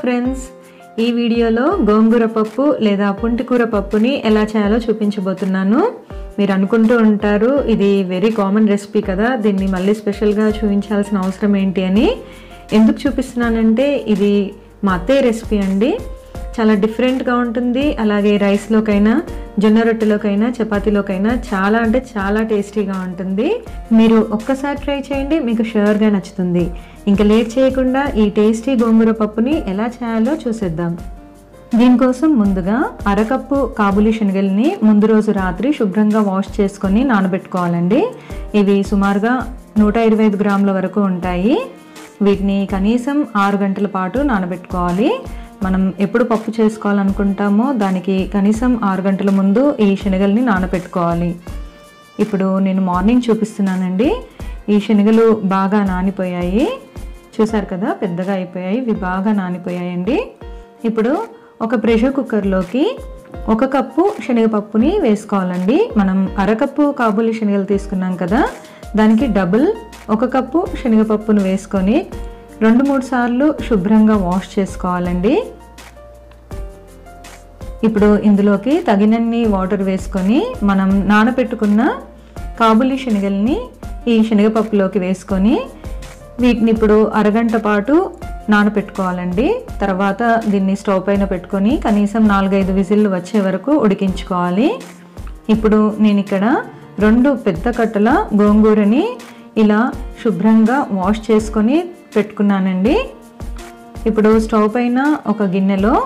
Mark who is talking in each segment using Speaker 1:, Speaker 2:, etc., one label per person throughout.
Speaker 1: friends ఈ వీడియోలో గోంగూర పప్పు లేదా పుంటికూర పప్పుని ఎలా చేయాలో చూపించబోతున్నాను మీరు అనుకుంటూ ఉంటారు ఇది వెరీ కామన్ రెసిపీ కదా దీన్ని మళ్ళీ స్పెషల్గా చూపించాల్సిన అవసరం ఏంటి అని ఎందుకు చూపిస్తున్నానంటే ఇది మా అత్తయ్య రెసిపీ అండి చాలా డిఫరెంట్గా ఉంటుంది అలాగే రైస్లోకైనా జొన్న రొట్టెలోకైనా చపాతీలోకైనా చాలా అంటే చాలా టేస్టీగా ఉంటుంది మీరు ఒక్కసారి ట్రై చేయండి మీకు షూర్గా నచ్చుతుంది ఇంకా లేట్ చేయకుండా ఈ టేస్టీ గోంగూర పప్పుని ఎలా చేయాలో చూసేద్దాం దీనికోసం ముందుగా అరకప్పు కాబులి శనగల్ని ముందు రోజు రాత్రి శుభ్రంగా వాష్ చేసుకొని నానబెట్టుకోవాలండి ఇవి సుమారుగా నూట ఇరవై ఐదు గ్రాముల వరకు ఉంటాయి వీటిని కనీసం ఆరు గంటల పాటు నానబెట్టుకోవాలి మనం ఎప్పుడు పప్పు చేసుకోవాలనుకుంటామో దానికి కనీసం ఆరు గంటల ముందు ఈ శనగల్ని నానబెట్టుకోవాలి ఇప్పుడు నేను మార్నింగ్ చూపిస్తున్నానండి ఈ శనగలు బాగా నానిపోయాయి చూసారు కదా పెద్దగా అయిపోయాయి ఇవి బాగా నానిపోయాయండి ఇప్పుడు ఒక ప్రెషర్ కుక్కర్లోకి ఒక కప్పు శనగపప్పుని వేసుకోవాలండి మనం అరకప్పు కాబూలి శనగలు తీసుకున్నాం కదా దానికి డబుల్ ఒక కప్పు శనగపప్పును వేసుకొని రెండు మూడు సార్లు శుభ్రంగా వాష్ చేసుకోవాలండి ఇప్పుడు ఇందులోకి తగినన్ని వాటర్ వేసుకొని మనం నానబెట్టుకున్న కాబులి శనగల్ని ఈ శనగపప్పులోకి వేసుకొని వీటిని ఇప్పుడు అరగంట పాటు నానబెట్టుకోవాలండి తర్వాత దీన్ని స్టవ్ పైన పెట్టుకొని కనీసం నాలుగైదు విజిల్లు వచ్చే వరకు ఉడికించుకోవాలి ఇప్పుడు నేను ఇక్కడ రెండు పెద్ద కట్టల గోంగూరని ఇలా శుభ్రంగా వాష్ చేసుకొని పెట్టుకున్నానండి ఇప్పుడు స్టవ్ పైన ఒక గిన్నెలో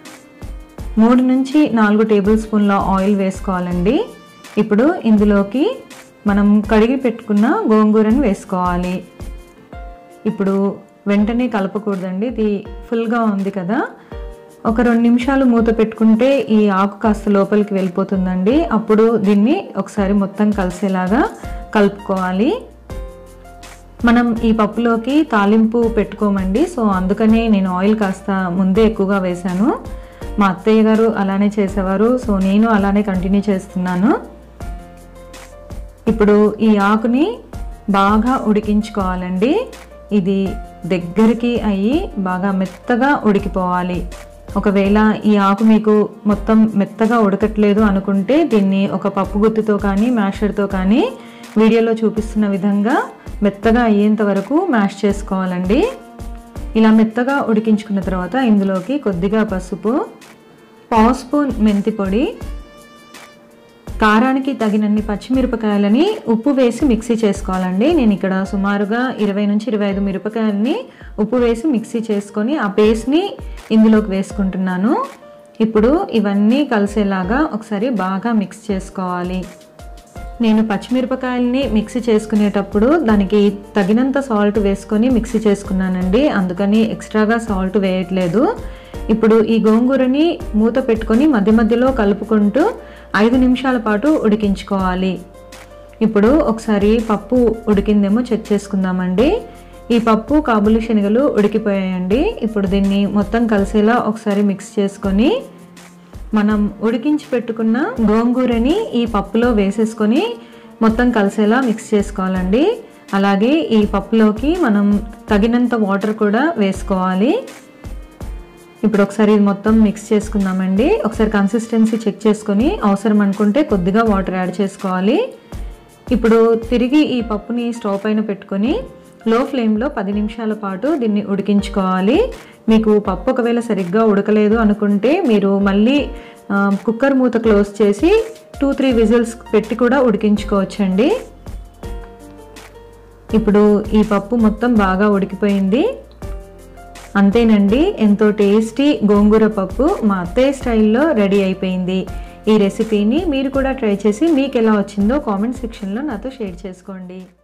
Speaker 1: మూడు నుంచి నాలుగు టేబుల్ స్పూన్ల ఆయిల్ వేసుకోవాలండి ఇప్పుడు ఇందులోకి మనం కడిగి పెట్టుకున్న గోంగూరను వేసుకోవాలి ఇప్పుడు వెంటనే కలపకూడదండి ఇది ఫుల్గా ఉంది కదా ఒక రెండు నిమిషాలు మూత పెట్టుకుంటే ఈ ఆకు కాస్త లోపలికి వెళ్ళిపోతుందండి అప్పుడు దీన్ని ఒకసారి మొత్తం కలిసేలాగా కలుపుకోవాలి మనం ఈ పప్పులోకి తాలింపు పెట్టుకోమండి సో అందుకనే నేను ఆయిల్ కాస్త ముందే ఎక్కువగా వేశాను మా అత్తయ్య గారు అలానే చేసేవారు సో నేను అలానే కంటిన్యూ చేస్తున్నాను ఇప్పుడు ఈ ఆకుని బాగా ఉడికించుకోవాలండి ఇది దగ్గరికి అయ్యి బాగా మెత్తగా ఉడికిపోవాలి ఒకవేళ ఈ ఆకు మీకు మొత్తం మెత్తగా ఉడకట్లేదు అనుకుంటే దీన్ని ఒక పప్పు గుత్తితో కానీ మ్యాషర్తో కానీ వీడియోలో చూపిస్తున్న విధంగా మెత్తగా అయ్యేంత వరకు మ్యాష్ చేసుకోవాలండి ఇలా మెత్తగా ఉడికించుకున్న తర్వాత ఇందులోకి కొద్దిగా పసుపు పావు స్పూన్ మెంతి పొడి కారానికి తగినన్ని పచ్చిమిరపకాయలని ఉప్పు వేసి మిక్సీ చేసుకోవాలండి నేను ఇక్కడ సుమారుగా ఇరవై నుంచి ఇరవై ఐదు మిరపకాయలని ఉప్పు వేసి మిక్సీ చేసుకొని ఆ పేస్ట్ని ఇందులోకి వేసుకుంటున్నాను ఇప్పుడు ఇవన్నీ కలిసేలాగా ఒకసారి బాగా మిక్స్ చేసుకోవాలి నేను పచ్చిమిరపకాయలని మిక్సీ చేసుకునేటప్పుడు దానికి తగినంత సాల్ట్ వేసుకొని మిక్సీ చేసుకున్నానండి అందుకని ఎక్స్ట్రాగా సాల్ట్ వేయట్లేదు ఇప్పుడు ఈ గోంగూరని మూత పెట్టుకొని మధ్య మధ్యలో కలుపుకుంటూ ఐదు నిమిషాల పాటు ఉడికించుకోవాలి ఇప్పుడు ఒకసారి పప్పు ఉడికిందేమో చెక్ చేసుకుందామండి ఈ పప్పు కాబులి శనగలు ఉడికిపోయాయండి ఇప్పుడు దీన్ని మొత్తం కలిసేలా ఒకసారి మిక్స్ చేసుకొని మనం ఉడికించి పెట్టుకున్న గోంగూరని ఈ పప్పులో వేసేసుకొని మొత్తం కలిసేలా మిక్స్ చేసుకోవాలండి అలాగే ఈ పప్పులోకి మనం తగినంత వాటర్ కూడా వేసుకోవాలి ఇప్పుడు ఒకసారి ఇది మొత్తం మిక్స్ చేసుకుందామండి ఒకసారి కన్సిస్టెన్సీ చెక్ చేసుకొని అవసరం అనుకుంటే కొద్దిగా వాటర్ యాడ్ చేసుకోవాలి ఇప్పుడు తిరిగి ఈ పప్పుని స్టవ్ పైన పెట్టుకొని లో ఫ్లేమ్లో పది నిమిషాల పాటు దీన్ని ఉడికించుకోవాలి మీకు పప్పు ఒకవేళ సరిగ్గా ఉడకలేదు అనుకుంటే మీరు మళ్ళీ కుక్కర్ మూత క్లోజ్ చేసి టూ త్రీ విజిల్స్ పెట్టి కూడా ఉడికించుకోవచ్చండి ఇప్పుడు ఈ పప్పు మొత్తం బాగా ఉడికిపోయింది అంతేనండి ఎంతో టేస్టీ గోంగూర పప్పు మా అత్తయ్య స్టైల్లో రెడీ అయిపోయింది ఈ రెసిపీని మీరు కూడా ట్రై చేసి మీకు ఎలా వచ్చిందో కామెంట్ సెక్షన్లో నాతో షేర్ చేసుకోండి